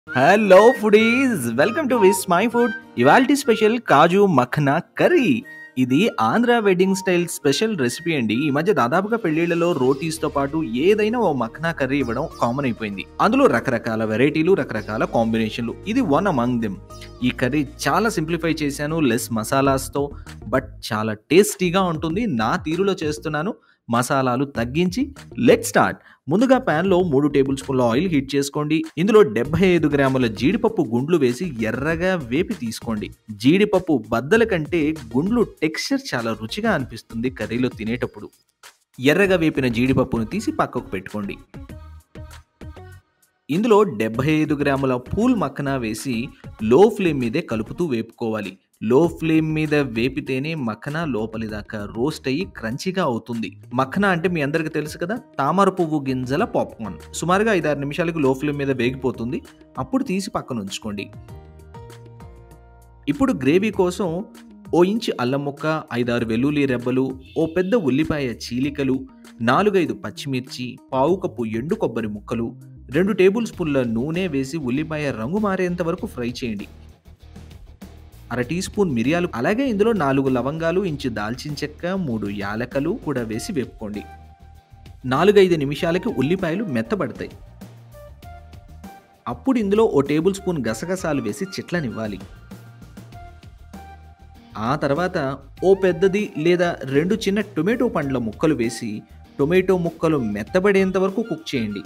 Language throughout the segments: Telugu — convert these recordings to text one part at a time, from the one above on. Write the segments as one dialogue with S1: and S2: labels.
S1: hello foodies welcome to Vismai food ఇవాల్టి స్పెషల్ కాజు మఖనా కర్రీ ఇది Andhra wedding style special recipe అండి ఈ మధ్య దాదాపుగా పెళ్లిళ్లలో రోటీస్ తో పాటు ఏదైనా ఓ మఖనా కర్రీ ఇవ్వడం కామన్ అయిపోయింది అందులో రకరకాల వెరైటీలు రకరకాల కాంబినేషన్లు ఇది వన్ అమంగ్ దెమ్ ఈ కర్రీ చాలా సింప్లిఫై చేశాను లెస్ మసాలాస్తో బట్ చాలా టేస్టీగా ఉంటుంది నా తీరులో చేస్తున్నాను మసాలాలు తగ్గించి లెట్ స్టార్ట్ ముందుగా ప్యాన్లో మూడు టేబుల్ స్పూన్ల ఆయిల్ హీట్ చేసుకోండి ఇందులో డెబ్బై ఐదు గ్రాముల జీడిపప్పు గుండ్లు వేసి ఎర్రగా వేపి తీసుకోండి జీడిపప్పు బద్దల కంటే గుండ్లు టెక్స్చర్ చాలా రుచిగా అనిపిస్తుంది కర్రీలో తినేటప్పుడు ఎర్రగా వేపిన జీడిపప్పును తీసి పక్కకు పెట్టుకోండి ఇందులో డెబ్బై ఐదు గ్రాముల పూల్ మక్కన వేసి లో ఫ్లేమ్ మీదే కలుపుతూ వేపుకోవాలి లో ఫ్లేమ్ మీద వేపితేనే మక్కన లోపలి దాకా రోస్ట్ అయ్యి క్రంచిగా అవుతుంది మక్కన అంటే మీ అందరికీ తెలుసు కదా తామర పువ్వు గింజల పాప్కార్న్ సుమారుగా ఐదారు నిమిషాలకు లో ఫ్లేమ్ మీద వేగిపోతుంది అప్పుడు తీసి పక్కన ఉంచుకోండి ఇప్పుడు గ్రేవీ కోసం ఓ ఇంచు అల్లం ముక్క ఐదారు వెల్లుల్లి రెబ్బలు ఓ పెద్ద ఉల్లిపాయ చీలికలు నాలుగైదు పచ్చిమిర్చి పావు కప్పు ఎండు కొబ్బరి ముక్కలు రెండు టేబుల్ స్పూన్ల నూనె వేసి ఉల్లిపాయ రంగు మారేంత వరకు ఫ్రై చేయండి అర టీ స్పూన్ మిరియాలు అలాగే ఇందులో నాలుగు లవంగాలు ఇంచు దాల్చిన చెక్క మూడు యాలకలు కూడా వేసి వేపుకోండి నాలుగైదు నిమిషాలకి ఉల్లిపాయలు మెత్తబడతాయి అప్పుడు ఇందులో ఓ టేబుల్ స్పూన్ గసగసాలు వేసి చిట్లనివ్వాలి ఆ తర్వాత ఓ పెద్దది లేదా రెండు చిన్న టొమాటో పండ్ల ముక్కలు వేసి టొమాటో ముక్కలు మెత్తబడేంత వరకు కుక్ చేయండి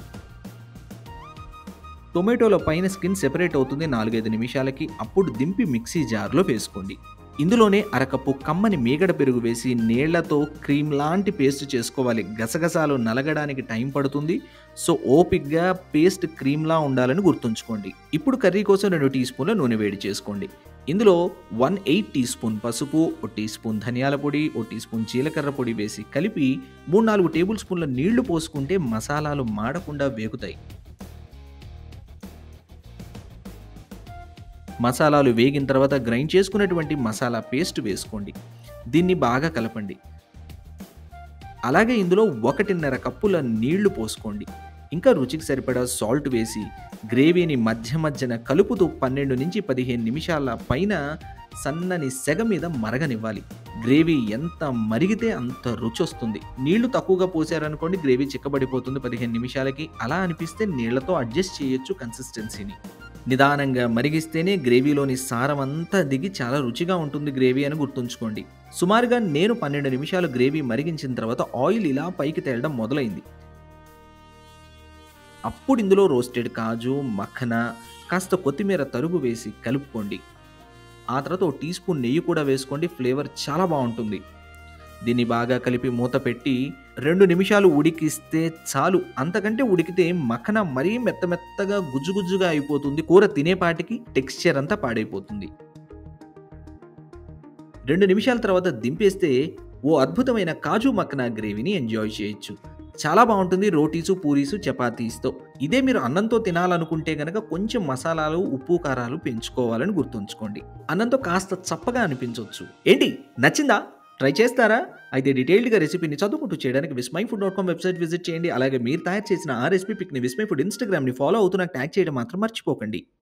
S1: టొమాటోల పైన స్కిన్ సెపరేట్ అవుతుంది నాలుగైదు నిమిషాలకి అప్పుడు దింపి మిక్సీ జార్లో వేసుకోండి ఇందులోనే అరకప్పు కమ్మని మీగడ పెరుగు వేసి నీళ్లతో క్రీమ్ లాంటి పేస్ట్ చేసుకోవాలి గసగసాలు నలగడానికి టైం పడుతుంది సో ఓపిక్గా పేస్ట్ క్రీమ్లా ఉండాలని గుర్తుంచుకోండి ఇప్పుడు కర్రీ కోసం రెండు టీ స్పూన్ల నూనె వేడి చేసుకోండి ఇందులో వన్ ఎయిట్ టీ స్పూన్ పసుపు ఓ టీ స్పూన్ ధనియాల పొడి ఓ టీ స్పూన్ జీలకర్ర పొడి వేసి కలిపి మూడు నాలుగు టేబుల్ స్పూన్ల నీళ్లు పోసుకుంటే మసాలాలు మాడకుండా వేగుతాయి మసాలాలు వేగిన తర్వాత గ్రైండ్ చేసుకున్నటువంటి మసాలా పేస్ట్ వేసుకోండి దీన్ని బాగా కలపండి అలాగే ఇందులో ఒకటిన్నర కప్పుల నీళ్లు పోసుకోండి ఇంకా రుచికి సరిపడా సాల్ట్ వేసి గ్రేవీని మధ్య మధ్యన కలుపుతూ పన్నెండు నుంచి పదిహేను నిమిషాల పైన సన్నని సెగ మీద మరగనివ్వాలి గ్రేవీ ఎంత మరిగితే అంత రుచి వస్తుంది నీళ్లు తక్కువగా పోసారనుకోండి గ్రేవీ చిక్కబడిపోతుంది పదిహేను నిమిషాలకి అలా అనిపిస్తే నీళ్లతో అడ్జస్ట్ చేయొచ్చు కన్సిస్టెన్సీని నిదానంగా మరిగిస్తేనే గ్రేవీలోని సారం అంతా దిగి చాలా రుచిగా ఉంటుంది గ్రేవీ అని గుర్తుంచుకోండి సుమారుగా నేను పన్నెండు నిమిషాలు గ్రేవీ మరిగించిన తర్వాత ఆయిల్ ఇలా పైకి తేలడం మొదలైంది అప్పుడు ఇందులో రోస్టెడ్ కాజు మక్కన కాస్త కొత్తిమీర తరుగు వేసి కలుపుకోండి ఆ తర్వాత ఒక టీ స్పూన్ నెయ్యి కూడా వేసుకోండి ఫ్లేవర్ చాలా బాగుంటుంది దీన్ని బాగా కలిపి మూత పెట్టి రెండు నిమిషాలు ఉడికిస్తే చాలు అంతకంటే ఉడికితే మక్కన మరీ మెత్త మెత్తగా గుజ్జుగుజ్జుగా అయిపోతుంది కూర తినేపాటికి టెక్స్చర్ అంతా పాడైపోతుంది రెండు నిమిషాల తర్వాత దింపేస్తే ఓ అద్భుతమైన కాజు మక్కన గ్రేవీని ఎంజాయ్ చేయొచ్చు చాలా బాగుంటుంది రోటీసు పూరీసు చపాతీస్తో ఇదే మీరు అన్నంతో తినాలనుకుంటే గనక కొంచెం మసాలాలు ఉప్పు కారాలు పెంచుకోవాలని గుర్తుంచుకోండి అన్నంతో కాస్త చప్పగా అనిపించవచ్చు ఏంటి నచ్చిందా ట్రై చేస్తారా అయితే డీటెయిల్డ్గా రెసిపీని చదువుకుంటూ చేయడానికి Vismai food dot com website visit చేయండి అలాగే మీరు తయారు చేసిన ఆ రెసిపీ పిక్ని విస్మై ఫుడ్ ఇన్స్టాగ్రామ్ని ఫాలో అవుతూ నాకు ట్యాగ్ చేయడం మాత్రం మర్చిపోకండి